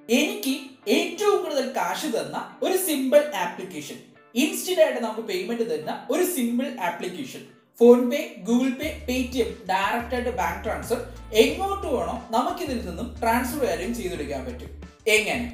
എനിക്ക് ഏറ്റവും കൂടുതൽ കാശ് തന്ന ഒരു സിമ്പിൾ ആപ്ലിക്കേഷൻ ഇൻസ്റ്റന്റ് ആയിട്ട് നമുക്ക് പേയ്മെന്റ് തരുന്ന ഒരു simple application PhonePe Google Pay Paytm direct ആയിട്ട് ബാങ്ക് ട്രാൻസ്ഫർ എങ്ങോട്ട് വേണോ നമുക്ക് ഇതിൽ നിന്നും ട്രാൻസ്ഫർ കാര്യം ചെയ്തെടുക്കാൻ പറ്റും എങ്ങനെ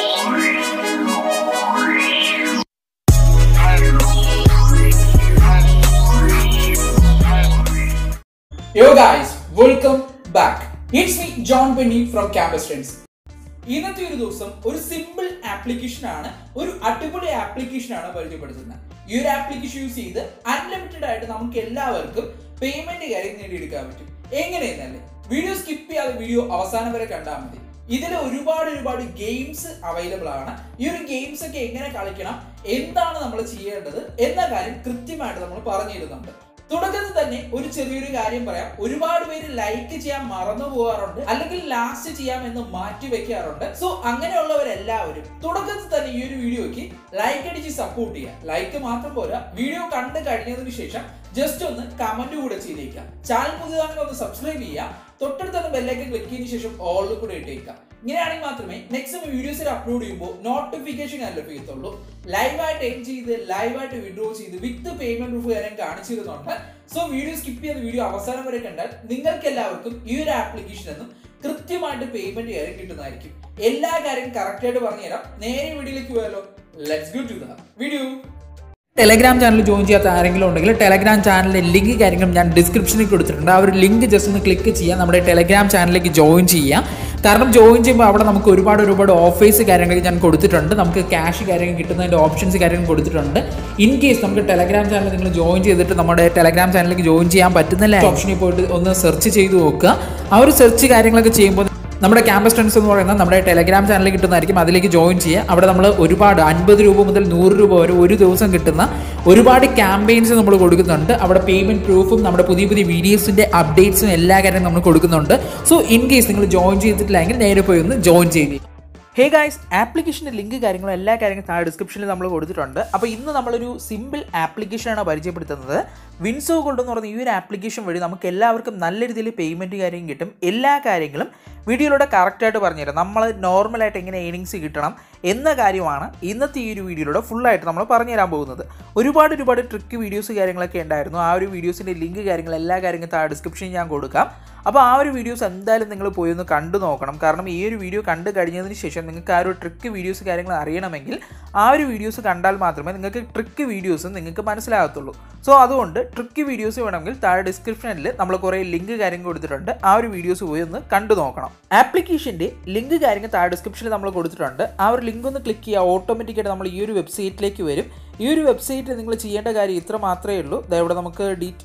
yo guys welcome back it's me John Benny from campus friends ഇന്നത്തെ ഒരു ദിവസം ഒരു സിമ്പിൾ ആപ്ലിക്കേഷൻ ആണ് ഒരു അടിപൊളി ആപ്ലിക്കേഷൻ ആണ് പരിചയപ്പെടുത്തുന്നത് ഈ ഒരു ആപ്ലിക്കേഷൻ യൂസ് ചെയ്ത് അൺലിമിറ്റഡ് ആയിട്ട് നമുക്ക് എല്ലാവർക്കും പേയ്മെന്റ് കാര്യം നേടിയെടുക്കാൻ പറ്റും എങ്ങനെയെന്നല്ലേ വീഡിയോ സ്കിപ്പ് ചെയ്യാതെ വീഡിയോ അവസാനം വരെ കണ്ടാൽ മതി ഇതിൽ ഒരുപാട് ഒരുപാട് ഗെയിംസ് അവൈലബിൾ ആണ് ഈ ഒരു ഗെയിംസ് ഒക്കെ എങ്ങനെ കളിക്കണം എന്താണ് നമ്മൾ ചെയ്യേണ്ടത് എന്ന കാര്യം കൃത്യമായിട്ട് നമ്മൾ പറഞ്ഞു തരുന്നുണ്ട് തുടക്കത്തിൽ തന്നെ ഒരു ചെറിയൊരു കാര്യം പറയാം ഒരുപാട് പേര് ലൈക്ക് ചെയ്യാൻ മറന്നു പോകാറുണ്ട് അല്ലെങ്കിൽ ലാസ്റ്റ് ചെയ്യാമെന്ന് മാറ്റി വെക്കാറുണ്ട് സോ അങ്ങനെയുള്ളവരെല്ലാവരും തുടക്കത്തിൽ തന്നെ ഈ ഒരു വീഡിയോക്ക് ലൈക്ക് അടിച്ച് സപ്പോർട്ട് ചെയ്യുക ലൈക്ക് മാത്രം പോരാ വീഡിയോ കണ്ടു കഴിഞ്ഞതിന് ശേഷം ജസ്റ്റ് ഒന്ന് കമന്റ് കൂടെ ചെയ്തേക്കാം ചാനൽ പുതിയതാണെങ്കിൽ ഒന്ന് സബ്സ്ക്രൈബ് ചെയ്യുക തൊട്ടടുത്താണ് ബെല്ലൈക്കൻ ക്ലിക്ക് ചെയ്തതിനു ശേഷം ഓളിൽ കൂടെ ഇട്ടേക്കാം ഇങ്ങനെയാണെങ്കിൽ മാത്രമേ നെക്സ്റ്റ് വീഡിയോസിൽ അപ്ലോഡ് ചെയ്യുമ്പോൾ നോട്ടിഫിക്കേഷൻ ഞാൻ ലഭിക്കത്തുള്ളൂ ലൈവായിട്ട് എൻ ചെയ്ത് ലൈവായിട്ട് വിഡ്രോ ചെയ്ത് വിത്ത് പേയ്മെന്റ് പ്രൂഫ് ഞാൻ കാണിച്ചു തരുന്നുണ്ട് സോ വീഡിയോ സ്കിപ്പ് ചെയ്ത് വീഡിയോ അവസാനം വരെ കണ്ടാൽ നിങ്ങൾക്ക് എല്ലാവർക്കും ഈ ഒരു ആപ്ലിക്കേഷൻ എന്നും കൃത്യമായിട്ട് പേയ്മെന്റ് കാര്യം കിട്ടുന്നതായിരിക്കും എല്ലാ കാര്യം കറക്റ്റ് ആയിട്ട് പറഞ്ഞുതരാം നേരെ വീഡിയോയിലേക്ക് പോയാലോ let's go to the video Telegram channel join ചെയ്യാത്ത ആരെങ്കിലും ഉണ്ടെങ്കിൽ ടെലഗ്രാം ചാനലിൻ്റെ ലിങ്ക് കാര്യങ്ങളും ഞാൻ ഡിസ്ക്രിപ്ഷനിൽ കൊടുത്തിട്ടുണ്ട് ആ ഒരു ലിങ്ക് ജസ്റ്റ് ഒന്ന് ക്ലിക്ക് ചെയ്യാം നമ്മുടെ ടെലഗ്രാം ചാനലിലേക്ക് ജോയിൻ ചെയ്യാം കാരണം ജോയിൻ ചെയ്യുമ്പോൾ അവിടെ നമുക്ക് ഒരുപാട് ഒരുപാട് ഓഫേഴ്സ് കാര്യങ്ങൾ ഞാൻ കൊടുത്തിട്ടുണ്ട് നമുക്ക് ക്യാഷ് കാര്യങ്ങൾ കിട്ടുന്നതിൻ്റെ ഓപ്ഷൻസ് കാര്യങ്ങൾ കൊടുത്തിട്ടുണ്ട് ഇൻ കേസ് നമുക്ക് ടെലഗ്രാം ചാനൽ നിങ്ങൾ ജോയിൻ ചെയ്തിട്ട് നമ്മുടെ ടെലഗ്രാം ചാനലിലേക്ക് ജോയിൻ ചെയ്യാൻ പറ്റുന്നില്ല ഓപ്ഷനിൽ പോയിട്ട് ഒന്ന് സെർച്ച് ചെയ്ത് നോക്കുക ആ ഒരു സെർച്ച് കാര്യങ്ങളൊക്കെ ചെയ്യുമ്പോൾ നമ്മുടെ ക്യാമ്പസ് ഫ്രണ്ട്സ് എന്ന് പറയുന്നത് നമ്മുടെ ടെലഗ്രാം ചാനലിൽ കിട്ടുന്നതായിരിക്കും അതിലേക്ക് ജോയിൻ ചെയ്യുക അവിടെ നമ്മൾ ഒരുപാട് അൻപത് രൂപ മുതൽ നൂറ് രൂപ വരെ ഒരു ദിവസം കിട്ടുന്ന ഒരുപാട് ക്യാമ്പയിൻസ് നമ്മൾ കൊടുക്കുന്നുണ്ട് അവിടെ പേയ്മെൻറ്റ് പ്രൂഫും നമ്മുടെ പുതിയ പുതിയ വീഡിയോസിൻ്റെ അപ്ഡേറ്റ്സും എല്ലാ കാര്യവും നമ്മൾ കൊടുക്കുന്നുണ്ട് സോ ഇൻ കേസ് നിങ്ങൾ ജോയിൻ ചെയ്തിട്ടില്ലെങ്കിൽ നേരെ പോയി ഒന്ന് ജോയിൻ ചെയ്യുക ഹേ ഗായ്സ് ആപ്ലിക്കേഷൻ്റെ ലിങ്ക് കാര്യങ്ങളും എല്ലാ കാര്യങ്ങളും താഴെ ഡിസ്ക്രിപ്ഷനിൽ നമ്മൾ കൊടുത്തിട്ടുണ്ട് അപ്പോൾ ഇന്ന് നമ്മളൊരു സിമ്പിൾ ആപ്ലിക്കേഷനാണ് പരിചയപ്പെടുത്തുന്നത് വിൻസോ ഗോൾഡ് എന്ന് പറയുന്ന ഈ ഒരു ആപ്ലിക്കേഷൻ വഴി നമുക്ക് എല്ലാവർക്കും നല്ല രീതിയിൽ പേയ്മെൻറ്റ് കാര്യം കിട്ടും എല്ലാ കാര്യങ്ങളും വീഡിയോയിലൂടെ കറക്റ്റായിട്ട് പറഞ്ഞുതരാം നമ്മൾ നോർമലായിട്ട് എങ്ങനെ ഏണിങ്സ് കിട്ടണം എന്ന കാര്യമാണ് ഇന്നത്തെ ഈ ഒരു വീഡിയോയിലൂടെ ഫുള്ളായിട്ട് നമ്മൾ പറഞ്ഞുതരാൻ പോകുന്നത് ഒരുപാട് ഒരുപാട് ട്രിക്ക് വീഡിയോസ് കാര്യങ്ങളൊക്കെ ഉണ്ടായിരുന്നു ആ ഒരു വീഡിയോസിൻ്റെ ലിങ്ക് കാര്യങ്ങൾ എല്ലാ കാര്യങ്ങളും താഴെ ഡിസ്ക്രിപ്ഷനിൽ ഞാൻ കൊടുക്കാം അപ്പോൾ ആ ഒരു വീഡിയോസ് എന്തായാലും നിങ്ങൾ പോയി ഒന്ന് കണ്ടു നോക്കണം കാരണം ഈ ഒരു വീഡിയോ കണ്ടു കഴിഞ്ഞതിന് ശേഷം നിങ്ങൾക്ക് ആ ഒരു ട്രിക്ക് വീഡിയോസ് കാര്യങ്ങൾ അറിയണമെങ്കിൽ ആ ഒരു വീഡിയോസ് കണ്ടാൽ മാത്രമേ നിങ്ങൾക്ക് ട്രിക്ക് വീഡിയോസ് നിങ്ങൾക്ക് മനസ്സിലാകത്തുള്ളൂ സോ അതുകൊണ്ട് ട്രിക്ക് വീഡിയോസ് വേണമെങ്കിൽ താഴെ ഡിസ്ക്രിപ്ഷനിൽ നമ്മൾ കുറേ ലിങ്ക് കാര്യങ്ങൾ കൊടുത്തിട്ടുണ്ട് ആ ഒരു വീഡിയോസ് പോയി ഒന്ന് കണ്ടു നോക്കണം ആപ്ലിക്കേഷൻ്റെ ലിങ്ക് കാര്യങ്ങൾ താഴെ ഡിസ്ക്രിപ്ഷനിൽ നമ്മൾ കൊടുത്തിട്ടുണ്ട് ആ ഒരു ലിങ്ക് ഒന്ന് ക്ലിക്ക് ചെയ്യുക ഓട്ടോമാറ്റിക്കായിട്ട് നമ്മൾ ഈ ഒരു വെബ്സൈറ്റിലേക്ക് വരും ഈ ഒരു വെബ്സൈറ്റിൽ നിങ്ങൾ ചെയ്യേണ്ട കാര്യം ഇത്ര മാത്രമേ ഉള്ളൂ ദാ ഇവിടെ നമുക്ക് ഡീറ്റ്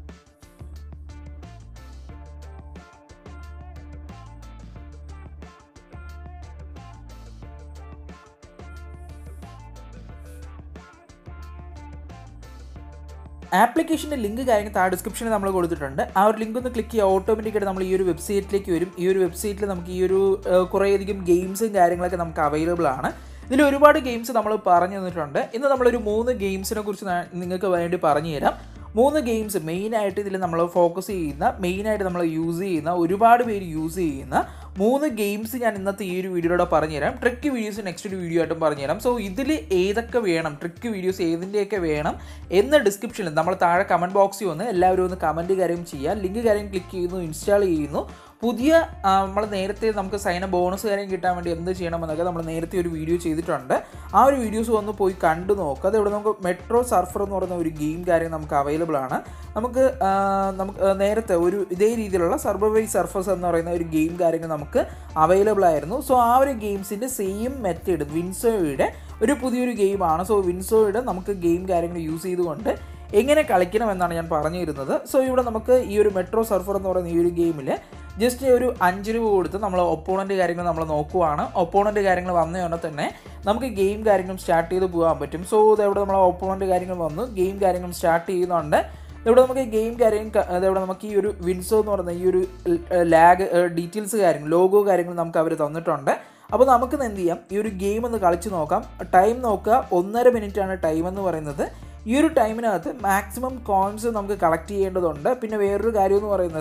ആപ്ലിക്കേഷൻ്റെ ലിങ്ക് കാര്യങ്ങൾ താഴെ ഡിസ്ക്രിപ്ഷനിൽ നമ്മൾ കൊടുത്തിട്ടുണ്ട് ആ ഒരു ലിങ്ക് ഒന്ന് ക്ലിക്ക് ചെയ്യുക ഓട്ടോമാറ്റിക്കായിട്ട് നമ്മൾ ഈ ഒരു വെബ്സൈറ്റിലേക്ക് വരും ഈ ഒരു വെബ്സൈറ്റിൽ നമുക്ക് ഈ ഒരു ഏഹ്, കുറേയധികം ഗെയിംസും കാര്യങ്ങളൊക്കെ നമുക്ക് അവൈലബിൾ ആണ് ഇതിൽ ഒരുപാട് ഗെയിംസ് നമ്മൾ പറഞ്ഞു തന്നിട്ടുണ്ട് ഇന്ന് നമ്മളൊരു മൂന്ന് ഗെയിംസിനെ കുറിച്ച് ഞാൻ നിങ്ങൾക്ക് വേണ്ടി പറഞ്ഞു തരാം മൂന്ന് ഗെയിംസ് മെയിനായിട്ട് ഇതിൽ നമ്മൾ ഫോക്കസ് ചെയ്യുന്ന മെയിനായിട്ട് നമ്മൾ യൂസ് ചെയ്യുന്ന ഒരുപാട് പേര് യൂസ് ചെയ്യുന്ന മൂന്ന് ഗെയിംസ് ഞാൻ ഇന്നത്തെ ഈ ഒരു വീഡിയോയിലൂടെ പറഞ്ഞുതരാം ട്രിക്ക് വീഡിയോസ് നെക്സ്റ്റ് ഒരു വീഡിയോ ആയിട്ടും പറഞ്ഞുതരാം സോ ഇതിൽ ഏതൊക്കെ വേണം ട്രിക്ക് വീഡിയോസ് ഏതിൻ്റെയൊക്കെ വേണം എന്ന ഡിസ്ക്രിപ്ഷനിൽ നമ്മൾ താഴെ കമൻറ്റ് ബോക്സിൽ വന്ന് എല്ലാവരും ഒന്ന് കമൻറ്റ് കാര്യം ചെയ്യുക ലിങ്ക് കാര്യം ക്ലിക്ക് ചെയ്യുന്നു ഇൻസ്റ്റാൾ ചെയ്യുന്നു പുതിയ നമ്മൾ നേരത്തെ നമുക്ക് സൈന ബോണസ് കാര്യം കിട്ടാൻ വേണ്ടി എന്ത് ചെയ്യണമെന്നൊക്കെ നമ്മൾ നേരത്തെ ഒരു വീഡിയോ ചെയ്തിട്ടുണ്ട് ആ ഒരു വീഡിയോസ് വന്ന് പോയി കണ്ടു നോക്കുക അത് ഇവിടെ നമുക്ക് മെട്രോ സർഫർ എന്ന് പറയുന്ന ഒരു ഗെയിം കാര്യം നമുക്ക് അവൈലബിൾ ആണ് നമുക്ക് ആ, നമുക്ക് ആ, നേരത്തെ ഒരു ഇതേ രീതിയിലുള്ള സർബവൈ സർഫസ് എന്ന് പറയുന്ന ഒരു ഗെയിം കാര്യങ്ങൾ നമുക്ക് അവൈലബിൾ ആയിരുന്നു സോ ആ ഒരു ഗെയിംസിൻ്റെ സെയിം മെത്തേഡ് വിൻസോയുടെ ഒരു പുതിയൊരു ഗെയിമാണ് സോ വിൻസോയുടെ നമുക്ക് ഗെയിം കാര്യങ്ങൾ യൂസ് ചെയ്തുകൊണ്ട് എങ്ങനെ കളിക്കണം എന്നാണ് ഞാൻ പറഞ്ഞു തരുന്നത് സോ ഇവിടെ നമുക്ക് ഈ ഒരു മെട്രോ സർഫർ എന്ന് പറയുന്ന ഈ ഒരു ഗെയിമിൽ ജസ്റ്റ് ഒരു അഞ്ച് രൂപ കൊടുത്ത് നമ്മൾ ഒപ്പോണൻ്റ് കാര്യങ്ങൾ നമ്മൾ നോക്കുവാണ് ഒപ്പോണൻ്റ് കാര്യങ്ങൾ വന്നതുകൊണ്ട് തന്നെ നമുക്ക് ഗെയിം കാര്യങ്ങളും സ്റ്റാർട്ട് ചെയ്ത് പോകാൻ പറ്റും സോ ഇതെവിടെ നമ്മൾ ഒപ്പോണൻ്റ് കാര്യങ്ങൾ വന്നു ഗെയിം കാര്യങ്ങൾ സ്റ്റാർട്ട് ചെയ്യുന്നുണ്ട് ഇവിടെ നമുക്ക് ഗെയിം കാര്യം അതവിടെ നമുക്ക് ഈ ഒരു വിൻസോ എന്ന് പറയുന്ന ഈ ഒരു ലാഗ് ഡീറ്റെയിൽസ് കാര്യങ്ങൾ ലോഗോ കാര്യങ്ങൾ നമുക്ക് അവർ തന്നിട്ടുണ്ട് അപ്പോൾ നമുക്ക് എന്ത് ചെയ്യാം ഈ ഒരു ഗെയിം ഒന്ന് കളിച്ച് നോക്കാം ടൈം നോക്കുക ഒന്നര മിനിറ്റാണ് ടൈം എന്ന് പറയുന്നത് ഈ ഒരു ടൈമിനകത്ത് മാക്സിമം കോയിൻസ് നമുക്ക് കളക്ട് ചെയ്യേണ്ടതുണ്ട് പിന്നെ വേറൊരു കാര്യം എന്ന് പറയുന്നത്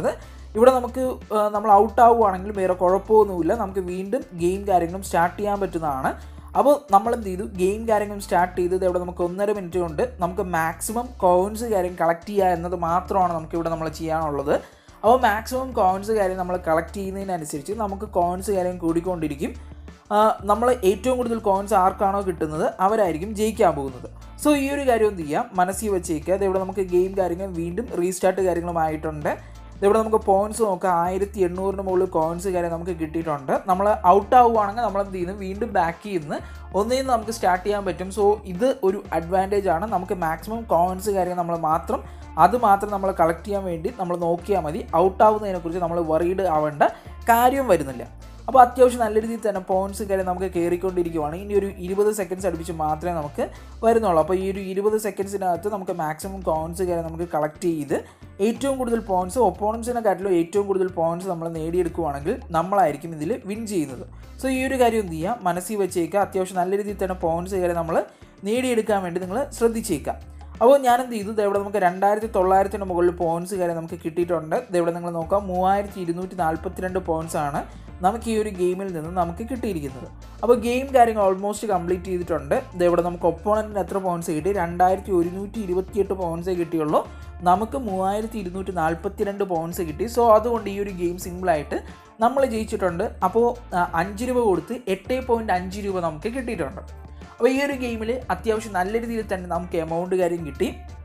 ഇവിടെ നമുക്ക് ആ, നമ്മൾ ഔട്ട് ആവുകയാണെങ്കിൽ വേറെ കുഴപ്പമൊന്നുമില്ല നമുക്ക് വീണ്ടും ഗെയിം കാര്യങ്ങളും സ്റ്റാർട്ട് ചെയ്യാൻ പറ്റുന്നതാണ് അപ്പോൾ നമ്മൾ എന്ത് ചെയ്തു ഗെയിം കാര്യങ്ങളും സ്റ്റാർട്ട് ചെയ്തത് ഇവിടെ നമുക്ക് ഒന്നര മിനിറ്റ് കൊണ്ട് നമുക്ക് മാക്സിമം കോയിൻസ് കാര്യം കളക്ട് ചെയ്യുക എന്നത് മാത്രമാണ് നമുക്ക് ഇവിടെ നമ്മൾ ചെയ്യാനുള്ളത് അപ്പോൾ മാക്സിമം കോയിൻസ് കാര്യം നമ്മൾ കളക്ട് ചെയ്യുന്നതിനനുസരിച്ച് നമുക്ക് കോയിൻസ് കാര്യം കൂടിക്കൊണ്ടിരിക്കും നമ്മൾ ഏറ്റവും കൂടുതൽ കോയിൻസ് ആർക്കാണോ കിട്ടുന്നത് അവരായിരിക്കും ജയിക്കാൻ പോകുന്നത് സോ ഈ ഒരു കാര്യം എന്ത് ചെയ്യാം മനസ്സിൽ വെച്ചേക്കുക ഇവിടെ നമുക്ക് ഗെയിം കാര്യങ്ങൾ വീണ്ടും റീസ്റ്റാർട്ട് കാര്യങ്ങളുമായിട്ടുണ്ട് ഇവിടെ നമുക്ക് പോയിന്റ്സ് നോക്കാം ആയിരത്തി എണ്ണൂറിന് മുകളിൽ കോയിൻസ് കാര്യം നമുക്ക് കിട്ടിയിട്ടുണ്ട് നമ്മൾ ഔട്ട് ആവുകയാണെങ്കിൽ നമ്മൾ എന്ത് ചെയ്യുന്നു വീണ്ടും ബാക്ക് ചെയ്യുന്നു ഒന്നിൽ നിന്ന് നമുക്ക് സ്റ്റാർട്ട് ചെയ്യാൻ പറ്റും സോ ഇത് ഒരു അഡ്വാൻറ്റേജ് ആണ് നമുക്ക് മാക്സിമം കോയിൻസ് കാര്യം നമ്മൾ മാത്രം അത് മാത്രം നമ്മൾ കളക്ട് ചെയ്യാൻ വേണ്ടി നമ്മൾ നോക്കിയാൽ മതി ഔട്ട് ആവുന്നതിനെക്കുറിച്ച് നമ്മൾ വറീഡ് ആവേണ്ട കാര്യം വരുന്നില്ല അപ്പോൾ അത്യാവശ്യം നല്ല രീതിയിൽ തന്നെ പോയിന്റ്സ് കാര്യം നമുക്ക് കയറിക്കൊണ്ടിരിക്കുവാണ് ഇനി ഒരു ഇരുപത് സെക്കൻഡ്സ് അടുപ്പിച്ച് മാത്രമേ നമുക്ക് വരുന്നുള്ളൂ അപ്പോൾ ഈ ഒരു ഇരുപത് സെക്കൻഡ്സിനകത്ത് നമുക്ക് മാക്സിമം പോയിന്റ്സ് കാര്യം നമുക്ക് കളക്ട് ചെയ്ത് ഏറ്റവും കൂടുതൽ പോയിന്റ്സ് ഒപ്പോണൻസിനെക്കാട്ടിലും ഏറ്റവും കൂടുതൽ പോയിന്റ്സ് നമ്മൾ നേടിയെടുക്കുവാണെങ്കിൽ നമ്മളായിരിക്കും ഇതിൽ വിൻ ചെയ്യുന്നത് സോ ഈ ഒരു കാര്യം എന്ത് ചെയ്യുക മനസ്സിൽ വെച്ചേക്കുക അത്യാവശ്യം നല്ല രീതിയിൽ തന്നെ പോയിന്റ്സ് കാര്യം നമ്മൾ നേടിയെടുക്കാൻ വേണ്ടി നിങ്ങൾ ശ്രദ്ധിച്ചേക്കാം അപ്പോൾ ഞാൻ എന്ത് ചെയ്തു ദേ ഇവിടെ നമുക്ക് രണ്ടായിരത്തി തൊള്ളായിരത്തിന് മുകളിൽ പോയിന്റ്സ് കാര്യം നമുക്ക് കിട്ടിയിട്ടുണ്ട് ദേ ഇവിടെ നിങ്ങൾ നോക്കാം മൂവായിരത്തി ഇരുന്നൂറ്റി നാൽപ്പത്തിരണ്ട് പോയിന്റ്സ് ആണ് നമുക്ക് ഈ ഒരു ഗെയിമിൽ നിന്ന് നമുക്ക് കിട്ടിയിരിക്കുന്നത് അപ്പോൾ ഗെയിം കാര്യങ്ങൾ ഓൾമോസ്റ്റ് കംപ്ലീറ്റ് ചെയ്തിട്ടുണ്ട് ദേ ഇവിടെ നമുക്ക് ഒപ്പോണൻറ്റിന് എത്ര പോയിന്റ്സ് കിട്ടി രണ്ടായിരത്തി ഒരുന്നൂറ്റി ഇരുപത്തിയെട്ട് പോയിന്റ്സേ കിട്ടിയുള്ളൂ നമുക്ക് മൂവായിരത്തി ഇരുന്നൂറ്റി നാൽപ്പത്തിരണ്ട് പോയിന്റ്സ് കിട്ടി സോ അതുകൊണ്ട് ഈ ഒരു ഗെയിം സിമ്പിളായിട്ട് നമ്മൾ ജയിച്ചിട്ടുണ്ട് അപ്പോൾ ആ, അഞ്ച് രൂപ കൊടുത്ത് എട്ട് പോയിൻറ്റ് അഞ്ച് രൂപ നമുക്ക് കിട്ടിയിട്ടുണ്ട് അപ്പോൾ ഈ ഒരു ഗെയിമിൽ അത്യാവശ്യം നല്ല രീതിയിൽ തന്നെ നമുക്ക് എമൗണ്ട് കാര്യം കിട്ടി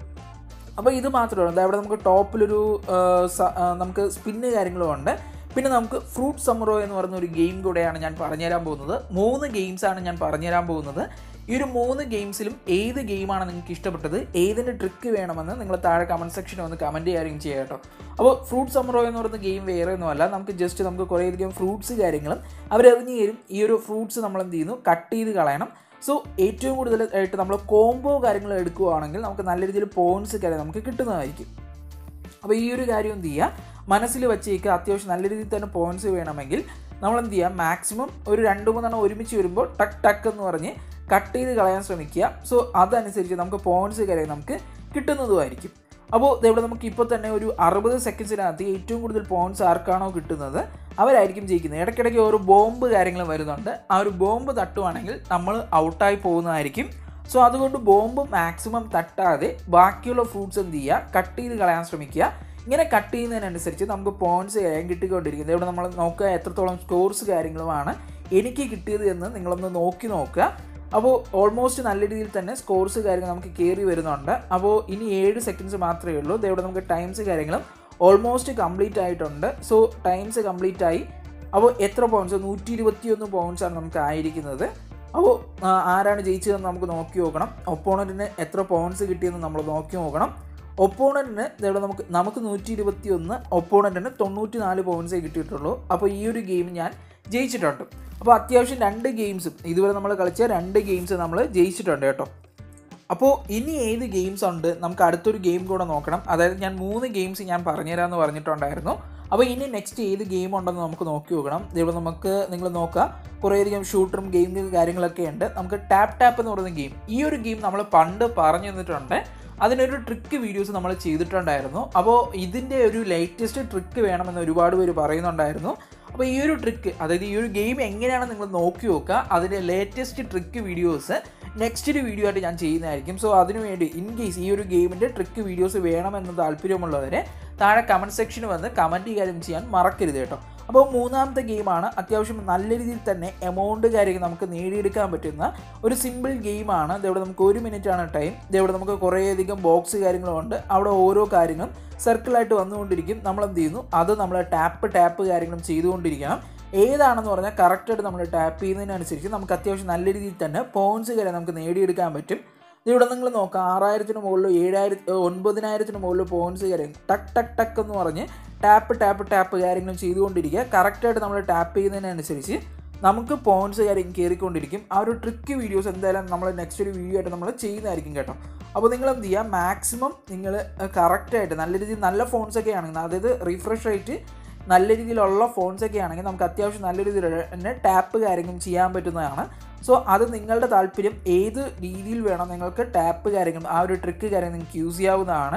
അപ്പോൾ ഇത് മാത്രമല്ല ദാ ഇവിടെ നമുക്ക് ടോപ്പിലൊരു ആ, സ- ആ, നമുക്ക് സ്പിന്ന് കാര്യങ്ങളും ഉണ്ട് പിന്നെ നമുക്ക് ഫ്രൂട്ട് സമ്മറോ എന്ന് പറയുന്ന ഒരു ഗെയിം കൂടെയാണ് ഞാൻ പറഞ്ഞുതരാൻ പോകുന്നത് മൂന്ന് ഗെയിംസാണ് ഞാൻ പറഞ്ഞുതരാൻ പോകുന്നത് ഈ ഒരു മൂന്ന് ഗെയിംസിലും ഏത് ഗെയിമാണ് നിങ്ങൾക്ക് ഇഷ്ടപ്പെട്ടത് ഏതിൻ്റെ ട്രിക്ക് വേണമെന്ന് നിങ്ങൾ താഴെ കമൻറ്റ് സെക്ഷനിൽ ഒന്ന് കമൻറ്റ് ചെയ്യാനും ചെയ്യാം കേട്ടോ അപ്പോൾ ഫ്രൂട്ട് സമ്മറോ എന്ന് പറയുന്ന ഗെയിം വേറെ ഒന്നുമല്ല നമുക്ക് ജസ്റ്റ് നമുക്ക് കുറേയധികം ഫ്രൂട്ട്സ് കാര്യങ്ങളും അവരെറിഞ്ഞു തരും ഈ ഒരു ഫ്രൂട്ട്സ് നമ്മൾ എന്ത് ചെയ്യുന്നു കട്ട് ചെയ്ത് കളയണം സോ ഏറ്റവും കൂടുതലായിട്ട് നമ്മൾ കോംബോ കാര്യങ്ങൾ എടുക്കുകയാണെങ്കിൽ നമുക്ക് നല്ല രീതിയിൽ പോയിന്റ്സ് കാര്യം നമുക്ക് കിട്ടുന്നതായിരിക്കും അപ്പോൾ ഈ ഒരു കാര്യം എന്ത് ചെയ്യുക മനസ്സിൽ വെച്ചേക്കുക അത്യാവശ്യം നല്ല രീതിയിൽ തന്നെ പോയിന്റ്സ് വേണമെങ്കിൽ നമ്മൾ എന്ത് ചെയ്യുക മാക്സിമം ഒരു രണ്ട് മൂന്നെണ്ണം ഒരുമിച്ച് വരുമ്പോൾ ടക്ക് ടക്ക് എന്ന് പറഞ്ഞ് കട്ട് ചെയ്ത് കളയാൻ ശ്രമിക്കുക സോ അതനുസരിച്ച് നമുക്ക് പോയിന്റ്സ് കാര്യം നമുക്ക് കിട്ടുന്നതുമായിരിക്കും അപ്പോൾ ഇവിടെ നമുക്ക് ഇപ്പോൾ തന്നെ ഒരു അറുപത് സെക്കൻഡ്സിനകത്ത് ഏറ്റവും കൂടുതൽ പോയിന്റ്സ് ആർക്കാണോ കിട്ടുന്നത് അവരായിരിക്കും ജയിക്കുന്നത് ഇടയ്ക്കിടയ്ക്ക് ഒരു ബോംബ് കാര്യങ്ങൾ വരുന്നുണ്ട് ആ ഒരു ബോംബ് തട്ടുവാണെങ്കിൽ നമ്മൾ ഔട്ടായി പോകുന്നതായിരിക്കും സോ അതുകൊണ്ട് ബോംബ് മാക്സിമം തട്ടാതെ ബാക്കിയുള്ള ഫ്രൂട്ട്സ് എന്ത് ചെയ്യുക കട്ട് ചെയ്ത് കളയാൻ ശ്രമിക്കുക ഇങ്ങനെ കട്ട് ചെയ്യുന്നതിനനുസരിച്ച് നമുക്ക് പോയിന്റ്സ് കാര്യം കിട്ടിക്കൊണ്ടിരിക്കുന്നത് ഇവിടെ നമ്മൾ നോക്കുക എത്രത്തോളം സ്കോർസ് കാര്യങ്ങളുമാണ് എനിക്ക് കിട്ടിയത് എന്ന് നിങ്ങളൊന്ന് നോക്കി നോക്കുക അപ്പോൾ ഓൾമോസ്റ്റ് നല്ല രീതിയിൽ തന്നെ സ്കോർസ് കാര്യങ്ങൾ നമുക്ക് കയറി വരുന്നുണ്ട് അപ്പോൾ ഇനി ഏഴ് സെക്കൻഡ്സ് മാത്രമേ ഉള്ളൂ ദേ ഇവിടെ നമുക്ക് ടൈംസ് കാര്യങ്ങളും ഓൾമോസ്റ്റ് കംപ്ലീറ്റ് ആയിട്ടുണ്ട് സോ ടൈംസ് കംപ്ലീറ്റ് ആയി അപ്പോൾ എത്ര പോയിന്റ്സ് നൂറ്റി ഇരുപത്തി ഒന്ന് പോയിന്റ്സാണ് നമുക്ക് ആയിരിക്കുന്നത് അപ്പോൾ ആ, ആരാണ് ജയിച്ചതെന്ന് നമുക്ക് നോക്കി നോക്കണം ഒപ്പോണൻറ്റിന് എത്ര പോയിന്റ്സ് കിട്ടിയെന്ന് നമ്മൾ നോക്കി നോക്കണം ഒപ്പോണൻറ്റിന് ഇവിടെ നമുക്ക് നമുക്ക് നൂറ്റി ഇരുപത്തി ഒന്ന് ഒപ്പോണൻറ്റിന് തൊണ്ണൂറ്റി നാല് പോയിന്റ്സേ കിട്ടിയിട്ടുള്ളൂ അപ്പോൾ ഈ ഒരു ഗെയിം ഞാൻ ജയിച്ചിട്ടുണ്ട് അപ്പോൾ അത്യാവശ്യം രണ്ട് ഗെയിംസും ഇതുവരെ നമ്മൾ കളിച്ച രണ്ട് ഗെയിംസ് നമ്മൾ ജയിച്ചിട്ടുണ്ട് കേട്ടോ അപ്പോൾ ഇനി ഏത് ഗെയിംസ് ഉണ്ട് നമുക്ക് അടുത്തൊരു ഗെയിം കൂടെ നോക്കണം അതായത് ഞാൻ മൂന്ന് ഗെയിംസ് ഞാൻ പറഞ്ഞുതരാമെന്ന് പറഞ്ഞിട്ടുണ്ടായിരുന്നു അപ്പോൾ ഇനി നെക്സ്റ്റ് ഏത് ഗെയിം ഉണ്ടെന്ന് നമുക്ക് നോക്കി നോക്കണം ഇവിടെ നമുക്ക് നിങ്ങൾ നോക്കുക കുറേയധികം ഷൂട്ടറും ഗെയിമും കാര്യങ്ങളൊക്കെ ഉണ്ട് നമുക്ക് ടാപ്പ് ടാപ്പ് എന്ന് പറയുന്ന ഗെയിം ഈ ഒരു ഗെയിം നമ്മൾ പണ്ട് പറഞ്ഞു തന്നിട്ടുണ്ട് അതിനൊരു ട്രിക്ക് വീഡിയോസ് നമ്മൾ ചെയ്തിട്ടുണ്ടായിരുന്നു അപ്പോൾ ഇതിൻ്റെ ഒരു ലേറ്റസ്റ്റ് ട്രിക്ക് വേണമെന്ന് ഒരുപാട് പേര് പറയുന്നുണ്ടായിരുന്നു അപ്പോൾ ഈ ഒരു ട്രിക്ക് അതായത് ഈ ഒരു ഗെയിം എങ്ങനെയാണ് നിങ്ങൾ നോക്കി നോക്കുക അതിൻ്റെ ലേറ്റസ്റ്റ് ട്രിക്ക് വീഡിയോസ് നെക്സ്റ്റ് ഒരു വീഡിയോ ആയിട്ട് ഞാൻ ചെയ്യുന്നതായിരിക്കും സോ അതിനുവേണ്ടി ഇൻ കേസ് ഈ ഒരു ഗെയിമിൻ്റെ ട്രിക്ക് വീഡിയോസ് വേണമെന്ന് താല്പര്യമുള്ളവരെ താഴെ കമൻറ്റ് സെക്ഷനിൽ വന്ന് കമൻറ്റ് കാര്യം ചെയ്യാൻ മറക്കരുത് കേട്ടോ അപ്പോൾ മൂന്നാമത്തെ ഗെയിമാണ് അത്യാവശ്യം നല്ല രീതിയിൽ തന്നെ എമൗണ്ട് കാര്യങ്ങൾ നമുക്ക് നേടിയെടുക്കാൻ പറ്റുന്ന ഒരു സിമ്പിൾ ഗെയിമാണ് ഇതവിടെ നമുക്ക് ഒരു മിനിറ്റ് ആണ് ടൈം ഇതവിടെ നമുക്ക് കുറേയധികം ബോക്സ് കാര്യങ്ങളുണ്ട് അവിടെ ഓരോ കാര്യങ്ങളും സർക്കിളായിട്ട് വന്നുകൊണ്ടിരിക്കും നമ്മൾ എന്ത് ചെയ്യുന്നു അത് നമ്മൾ ടാപ്പ് ടാപ്പ് കാര്യങ്ങളും ചെയ്തുകൊണ്ടിരിക്കണം ഏതാണെന്ന് പറഞ്ഞാൽ കറക്റ്റായിട്ട് നമ്മൾ ടാപ്പ് ചെയ്യുന്നതിനനുസരിച്ച് നമുക്ക് അത്യാവശ്യം നല്ല രീതിയിൽ തന്നെ പോയിന്റ്സ് കാര്യം നമുക്ക് നേടിയെടുക്കാൻ പറ്റും ഇവിടെ നിങ്ങൾ നോക്കാം ആറായിരത്തിന് മുകളിൽ ഏഴായിരത്തി ഒൻപതിനായിരത്തിന് മുകളിൽ പോയിന്റ്സ് കാര്യം ടക്ക് ടക്ക് ടക്ക് എന്ന് പറഞ്ഞ് ടാപ്പ് ടാപ്പ് ടാപ്പ് കാര്യങ്ങളും ചെയ്തുകൊണ്ടിരിക്കുക കറക്റ്റായിട്ട് നമ്മൾ ടാപ്പ് ചെയ്യുന്നതിനനുസരിച്ച് നമുക്ക് പോയിന്റ്സ് കാര്യം കയറിക്കൊണ്ടിരിക്കും ആ ഒരു ട്രിക്ക് വീഡിയോസ് എന്തായാലും നമ്മൾ നെക്സ്റ്റ് ഒരു വീഡിയോ ആയിട്ട് നമ്മൾ ചെയ്യുന്നതായിരിക്കും കേട്ടോ അപ്പോൾ നിങ്ങൾ എന്ത് ചെയ്യുക മാക്സിമം നിങ്ങൾ കറക്റ്റായിട്ട് നല്ല രീതിയിൽ നല്ല ഫോൺസൊക്കെ ആണെങ്കിൽ അതായത് റീഫ്രഷ് റേറ്റ് നല്ല രീതിയിലുള്ള ഫോൺസ് ഒക്കെ ആണെങ്കിൽ നമുക്ക് അത്യാവശ്യം നല്ല രീതിയിൽ തന്നെ ടാപ്പ് കാര്യങ്ങളും ചെയ്യാൻ പറ്റുന്നതാണ് സോ അത് നിങ്ങളുടെ താല്പര്യം ഏത് രീതിയിൽ വേണം നിങ്ങൾക്ക് ടാപ്പ് കാര്യങ്ങളും ആ ഒരു ട്രിക്ക് കാര്യം നിങ്ങൾക്ക് യൂസ് ചെയ്യാവുന്നതാണ്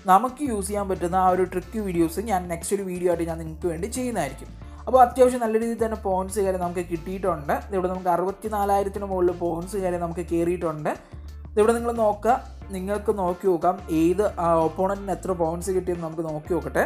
നമുക്ക് യൂസ് ചെയ്യാൻ പറ്റുന്ന ആ ഒരു ട്രിക്ക് വീഡിയോസ് ഞാൻ നെക്സ്റ്റ് ഒരു വീഡിയോ ആയിട്ട് ഞാൻ നിങ്ങൾക്ക് വേണ്ടി ചെയ്യുന്നതായിരിക്കും അപ്പോൾ അത്യാവശ്യം നല്ല രീതിയിൽ തന്നെ പോയിന്റ്സ് കാര്യം നമുക്ക് കിട്ടിയിട്ടുണ്ട് ഇവിടെ നമുക്ക് അറുപത്തി നാലായിരത്തിന് മുകളിൽ പോയിന്റ്സ് കാര്യം നമുക്ക് കയറിയിട്ടുണ്ട് ഇവിടെ നിങ്ങൾ നോക്കുക നിങ്ങൾക്ക് നോക്കി നോക്കാം ഏത് ഒപ്പോണൻറ്റിന് എത്ര പോയിന്റ്സ് കിട്ടിയെന്ന് നമുക്ക് നോക്കി നോക്കട്ടെ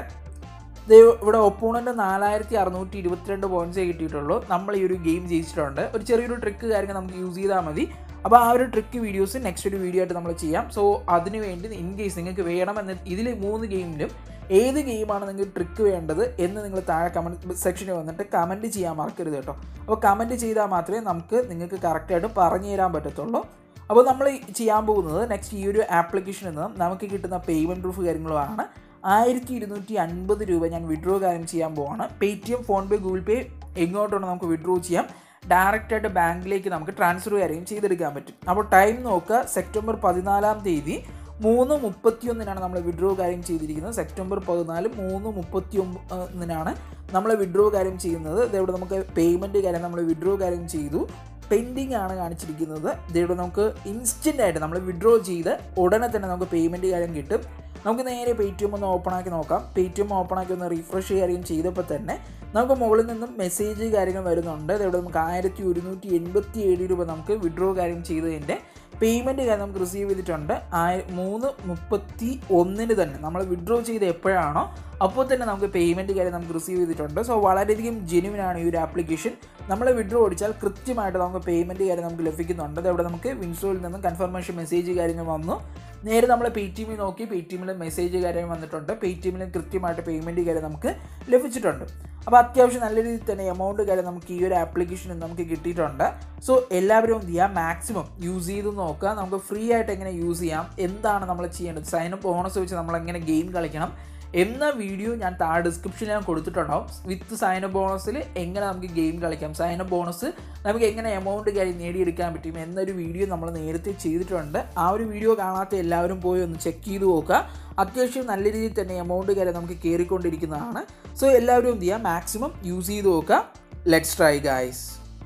ദേ ഇവിടെ ഒപ്പോണൻ്റ് നാലായിരത്തി അറുന്നൂറ്റി ഇരുപത്തിരണ്ട് പോയിന്റ്സേ കിട്ടിയിട്ടുള്ളൂ നമ്മൾ ഈ ഒരു ഗെയിം ജയിച്ചിട്ടുണ്ട് ഒരു ചെറിയൊരു ട്രിക്ക് കാര്യങ്ങൾ നമുക്ക് യൂസ് ചെയ്താൽ മതി അപ്പോൾ ആ ഒരു ട്രിക്ക് വീഡിയോസ് നെക്സ്റ്റ് ഒരു വീഡിയോ ആയിട്ട് നമ്മൾ ചെയ്യാം സോ അതിന് വേണ്ടി ഇൻ കേസ് നിങ്ങൾക്ക് വേണമെന്ന് ഇതിൽ മൂന്ന് ഗെയിമിലും ഏത് ഗെയിമാണ് നിങ്ങൾക്ക് ട്രിക്ക് വേണ്ടത് എന്ന് നിങ്ങൾ താഴെ കമൻറ്റ് സെക്ഷനിൽ വന്നിട്ട് കമൻറ്റ് ചെയ്യാൻ മറക്കരുത് കേട്ടോ അപ്പോൾ കമൻറ്റ് ചെയ്താൽ മാത്രമേ നമുക്ക് നിങ്ങൾക്ക് കറക്റ്റായിട്ട് പറഞ്ഞു തരാൻ പറ്റത്തുള്ളൂ അപ്പോൾ നമ്മൾ ചെയ്യാൻ പോകുന്നത് നെക്സ്റ്റ് ഈ ഒരു ആപ്ലിക്കേഷനിൽ നിന്ന് നമുക്ക് കിട്ടുന്ന പേയ്മെൻറ്റ് പ്രൂഫ് കാര്യങ്ങളുമാണ് ആയിരത്തി ഇരുന്നൂറ്റി അൻപത് രൂപ ഞാൻ വിഡ്രോ കാര്യം ചെയ്യാൻ പോവാണ് Paytm PhonePe Google Pay എങ്ങോട്ടാണ് നമുക്ക് വിഡ്രോ ചെയ്യാം ഡയറക്റ്റ് ആയിട്ട് ബാങ്കിലേക്ക് നമുക്ക് ട്രാൻസ്ഫർ കാര്യം ചെയ്തെടുക്കാൻ പറ്റും അപ്പോൾ ടൈം നോക്കുക സെപ്റ്റംബർ പതിനാലാം തീയതി മൂന്ന് മുപ്പത്തിയൊന്നിനാണ് നമ്മൾ വിഡ്രോ കാര്യം ചെയ്തിരിക്കുന്നത് സെപ്റ്റംബർ പതിനാല് മൂന്ന് മുപ്പത്തി ഒന്നിനാണ് നമ്മൾ വിഡ്രോ കാര്യം ചെയ്യുന്നത് ഇതേവിടെ നമുക്ക് പേയ്മെൻറ്റ് കാര്യം നമ്മൾ വിഡ്രോ കാര്യം ചെയ്തു പെൻഡിങ് ആണ് കാണിച്ചിരിക്കുന്നത് ഇതേവിടെ നമുക്ക് ഇൻസ്റ്റൻ്റ് ആയിട്ട് നമ്മൾ വിഡ്രോ ചെയ്ത് ഉടനെ തന്നെ നമുക്ക് പേയ്മെൻറ്റ് കാര്യം കിട്ടും നമുക്ക് നേരെ പേ ടി എം ഒന്ന് ഓപ്പൺ ആക്കി നോക്കാം പേ ടി എം ഓപ്പൺ ആക്കി ഒന്ന് റീഫ്രഷ് കാര്യം ചെയ്തപ്പോൾ തന്നെ നമുക്ക് മുകളിൽ നിന്നും മെസ്സേജ് കാര്യങ്ങൾ വരുന്നുണ്ട് ഇവിടെ നമുക്ക് ആയിരത്തി ഒരുന്നൂറ്റി എൺപത്തി ഏഴ് രൂപ നമുക്ക് വിഡ്രോ കാര്യം ചെയ്തതിൻ്റെ പേയ്മെൻറ്റ് കാര്യം നമുക്ക് റിസീവ് ചെയ്തിട്ടുണ്ട് ആയി മൂന്ന് മുപ്പത്തി ഒന്നിന് തന്നെ നമ്മൾ വിഡ്രോ ചെയ്ത് എപ്പോഴാണോ അപ്പോൾ തന്നെ നമുക്ക് പേയ്മെൻറ്റ് കാര്യം നമുക്ക് റിസീവ് ചെയ്തിട്ടുണ്ട് സോ വളരെയധികം ജെനുവിൻ ആണ് ഈ ഒരു ആപ്ലിക്കേഷൻ നമ്മൾ വിഡ്രോ അടിച്ചാൽ കൃത്യമായിട്ട് നമുക്ക് പേയ്മെൻറ്റ് കാര്യം നമുക്ക് ലഭിക്കുന്നുണ്ട് അതവിടെ നമുക്ക് വിൻസോയിൽ നിന്നും കൺഫർമേഷൻ മെസ്സേജ് കാര്യങ്ങൾ വന്നു നേരെ നമ്മൾ പേ ടി എമ്മിൽ നോക്കി പേ ടി എമ്മിൽ മെസ്സേജ് കാര്യം വന്നിട്ടുണ്ട് പേ ടി എമ്മിൽ കൃത്യമായിട്ട് പേയ്മെൻറ്റ് കാര്യം നമുക്ക് ലഭിച്ചിട്ടുണ്ട് അപ്പോൾ അത്യാവശ്യം നല്ല രീതിയിൽ തന്നെ എമൗണ്ട് കാര്യം നമുക്ക് ഈ ഒരു ആപ്ലിക്കേഷനിൽ നമുക്ക് കിട്ടിയിട്ടുണ്ട് സോ എല്ലാവരും എന്ത് ചെയ്യുക മാക്സിമം യൂസ് ചെയ്ത് നോക്കുക നമുക്ക് ഫ്രീ ആയിട്ട് എങ്ങനെ യൂസ് ചെയ്യാം എന്താണ് നമ്മൾ ചെയ്യേണ്ടത് സൈനപ്പ് ബോണസ് വെച്ച് നമ്മൾ എങ്ങനെ ഗെയിം കളിക്കണം എന്ന വീഡിയോ ഞാൻ താഴെ ഡിസ്ക്രിപ്ഷനിൽ ഞാൻ കൊടുത്തിട്ടുണ്ടാവും വിത്ത് സൈൻ അപ്പ് ബോണസിൽ എങ്ങനെ നമുക്ക് ഗെയിം കളിക്കാം സൈൻ അപ്പ് ബോണസ് നമുക്ക് എങ്ങനെ എമൗണ്ട് കാര്യം നേടിയെടുക്കാൻ പറ്റും എന്നൊരു വീഡിയോ നമ്മൾ നേരത്തെ ചെയ്തിട്ടുണ്ട് ആ ഒരു വീഡിയോ കാണാത്ത എല്ലാവരും പോയി ഒന്ന് ചെക്ക് ചെയ്ത് നോക്കുക അത്യാവശ്യം നല്ല രീതിയിൽ തന്നെ എമൗണ്ട് കാര്യം നമുക്ക് കയറിക്കൊണ്ടിരിക്കുന്നതാണ് സോ എല്ലാവരും എന്ത് ചെയ്യുക മാക്സിമം യൂസ് ചെയ്ത് നോക്കുക ലെറ്റ്സ് ട്രൈ ഗൈസ്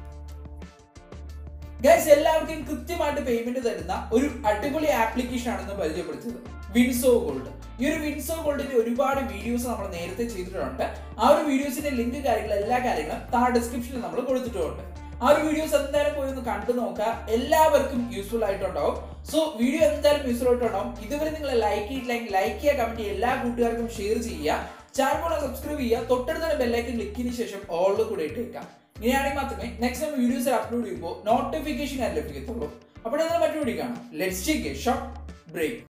ഗൈസ് എല്ലാവർക്കും കൃത്യമായിട്ട് പേയ്മെന്റ് തരുന്ന ഒരു അടിപൊളി ആപ്ലിക്കേഷൻ ആണെന്ന് പരിചയപ്പെടുത്തിയത് വിൻസോ ഗോൾഡ് ഈ ഒരു വിൻസോ ഗോൾഡിന്റെ ഒരുപാട് വീഡിയോസ് നമ്മൾ നേരത്തെ ചെയ്തിട്ടുണ്ട് ആ ഒരു വീഡിയോസിന്റെ ലിങ്ക് കാര്യങ്ങൾ എല്ലാ കാര്യങ്ങളും താഴെ ഡിസ്ക്രിപ്ഷനിൽ നമ്മൾ കൊടുത്തിട്ടുണ്ട് ആ ഒരു വീഡിയോസ് എന്തായാലും പോയി ഒന്ന് കണ്ടു നോക്കുക എല്ലാവർക്കും യൂസ്ഫുൾ ആയിട്ടുണ്ടാവും സോ വീഡിയോ എന്തായാലും യൂസ്ഫുൾ ആയിട്ടുണ്ടാവും ഇതുവരെ നിങ്ങൾ ലൈക്ക് ചെയ്തില്ലെങ്കിൽ ലൈക്ക് ചെയ്യുക കമന്റ് ചെയ്യുക എല്ലാ കൂട്ടുകാർക്കും ഷെയർ ചെയ്യുക ചാനൽ കൂടെ സബ്സ്ക്രൈബ് ചെയ്യുക തൊട്ടടുത്ത ബെല്ലൈക്കൻ ക്ലിക്ക് ചെയ്തതിനു ശേഷം ഓളിൽ കൂടെ ഇട്ടേക്കാം ഇങ്ങനെയാണെങ്കിൽ മാത്രമേ നെക്സ്റ്റ് നമ്മൾ വീഡിയോസ് അപ്ലോഡ് ചെയ്യുമ്പോൾ നോട്ടിഫിക്കേഷൻ ഞാൻ ലഭിക്കത്തുള്ളൂ അപ്പോൾ നമ്മൾ മറ്റു വീഡിയോ കാണാം let's take a short break